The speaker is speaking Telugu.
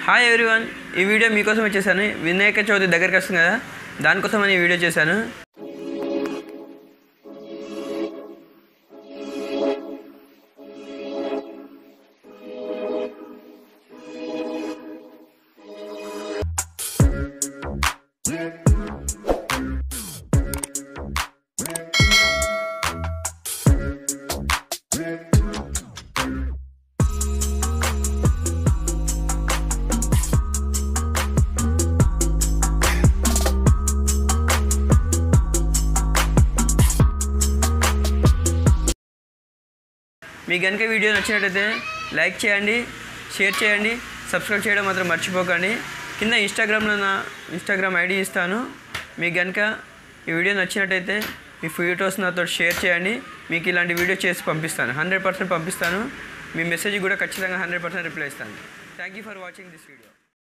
హాయ్ ఎవ్రీవన్ ఈ వీడియో మీకోసం వచ్చేసాను వినాయక చవితి దగ్గరికి వస్తుంది కదా దానికోసం అని ఈ వీడియో చేశాను మీకు కనుక వీడియో నచ్చినట్టయితే లైక్ చేయండి షేర్ చేయండి సబ్స్క్రైబ్ చేయడం మాత్రం మర్చిపోకండి కింద ఇన్స్టాగ్రామ్లో నా ఇన్స్టాగ్రామ్ ఐడి ఇస్తాను మీకు కనుక ఈ వీడియో నచ్చినట్టయితే మీ ఫొటోస్ నాతో షేర్ చేయండి మీకు ఇలాంటి వీడియో చేసి పంపిస్తాను హండ్రెడ్ పర్సెంట్ పంపిస్తాను మీ మెసేజ్ కూడా ఖచ్చితంగా హండ్రెడ్ పర్సెంట్ రిప్లై ఇస్తాను thank you for watching this video